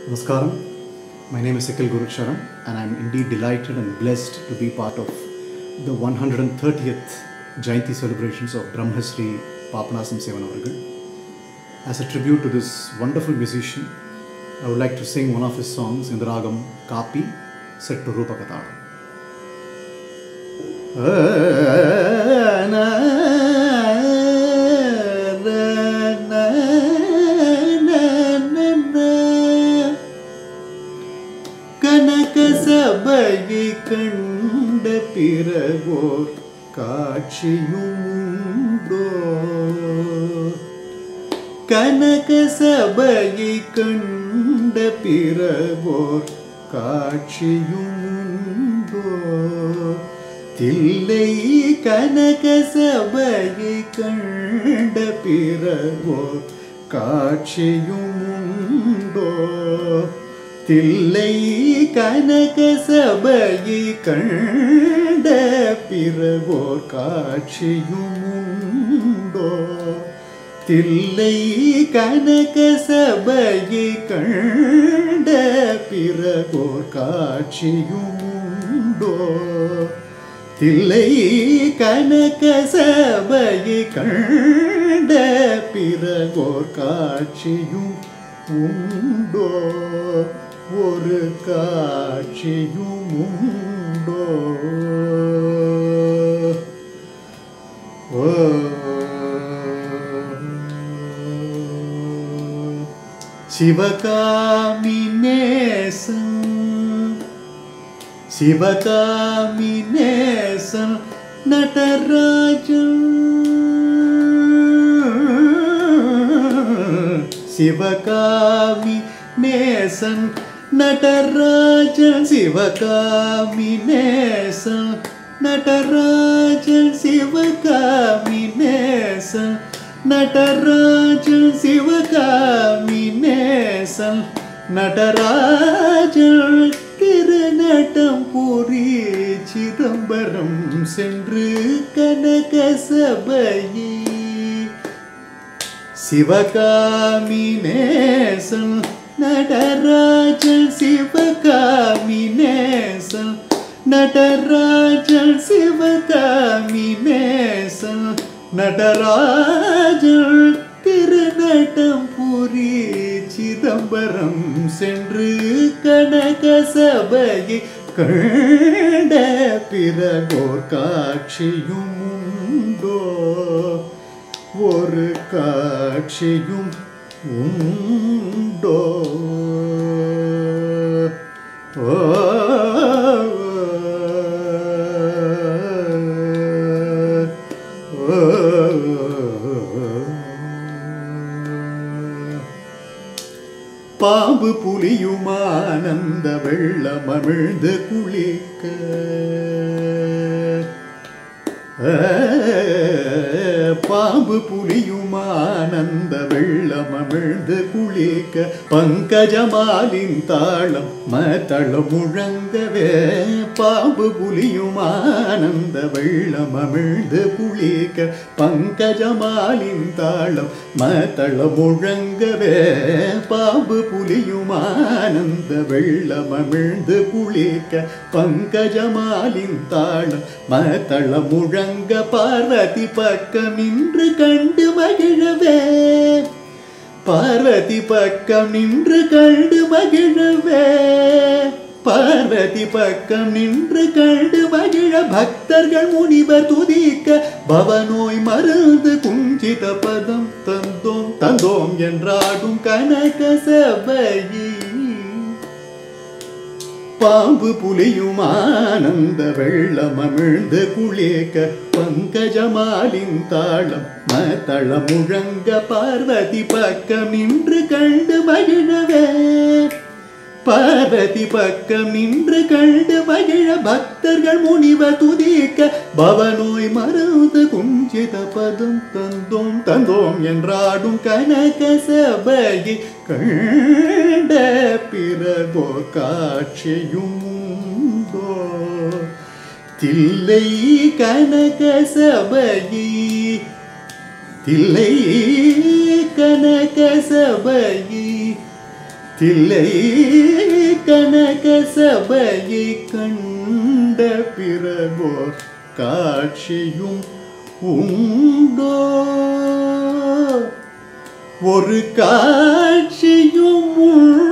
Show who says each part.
Speaker 1: Namaskaram. My name is Sekil Gurucharan, and I'm indeed delighted and blessed to be part of the 130th Jayanti celebrations of Brahmasri Papanasam Sevan Avargal. As a tribute to this wonderful musician, I would like to sing one of his songs in the ragam Kapi, set to Rupa Katalam.
Speaker 2: கனக சபையை கண்ட பிறகோர் காட்சியும் உண்டோ கனக சபையை கண்ட பிறகோர் காட்சியும் உண்டோ தில்லை கனக சபையை கண்ட பிறகோர் காட்சியும் உண்டோ தில்லை கனக சபையை கண்ட பிறகோர் காட்சியும் உண்டோ தில்லை கனக சபையை கண்ட பிறகோர் காட்சியும் உண்டோ தில்லை கனக சபையை கண்ட பிறகோர் காட்சியும் உண்டோ ஒரு காட்சியும் உண்டோ ஓ சிவகாமி நேசன் சிவகாமி நேசன் நடராஜன் சிவகாமி நேசன் நடராஜன் சிவகாமி நேசன் நடராஜன் சிவகாமி நேசன் நடராஜன் சிவகாமி நேசன் நடராஜன் திருநடம் புரி சிதம்பரம் சென்று கனக சபையே சிவகாமி நேசன் நடராஜன் சிவகாமி நேசன் நடராஜன் சிவகாமி நேசன் நடராஜன் திருநடம் புரி சிதம்பரம் சென்று கனக சபையை கண்ட பிறகோர் காட்சியும் உண்டோ ஒரு காட்சியும் உண்டோ ஓ பாம்பு புலியுமானந்த வெள்ளமமிழ்ந்து குளிக்க பாம்பு புலியுமானந்த வெள்ளமமிழ்ந்து குளிக்க பங்கஜமாலின் தாளம் மத்தளம் முழங்கவே பாம்பு புலியுமானந்த வெள்ளமமிழ்ந்து குளிக்க பங்கஜமாலின் தாளம் மத்தளம் முழங்கவே பாம்பு புலியுமானந்த வெள்ளமமிழ்ந்து குளிக்க பங்கஜமாலின் தாளம் மத்தளம் முழங்க பார்வதி பக்கம் நின்று கண்டு மகிழவே பார்வதி பக்கம் நின்று கண்டு மகிழவே பார்வதி பக்கம் நின்று கண்டு மகிழ பக்தர்கள் முனிவர் துதிக்க பவனோய் மருந்து குஞ்சித பதம் தந்தோம் தந்தோம் என்றாடும் கனக சபையே பாம்பு புலியும் ஆனந்த வெள்ளம் அமிழ்ந்து குளிக்க பங்கஜமாலின் தாளம் மத்தள முழங்க பார்வதி பக்கம் நின்று கண்டு மகிழவே பார்வதி பக்கம் நின்று கண்டு மகிழ பக்தர்கள் முனிவர் துதிக்க பவனோய் மருந்து குஞ்சித பதம் தந்தோம் தந்தோம் என்றாடும் கனக சபையை கண்ட பிறகோ காட்சியும் உண்டோ தில்லை கனக சபையை தில்லை கனக சபையை தில்லை கனக சபையை கண்ட பிறகோர் காட்சியும் உண்டோ ஒரு காட்சியும் உண்டோ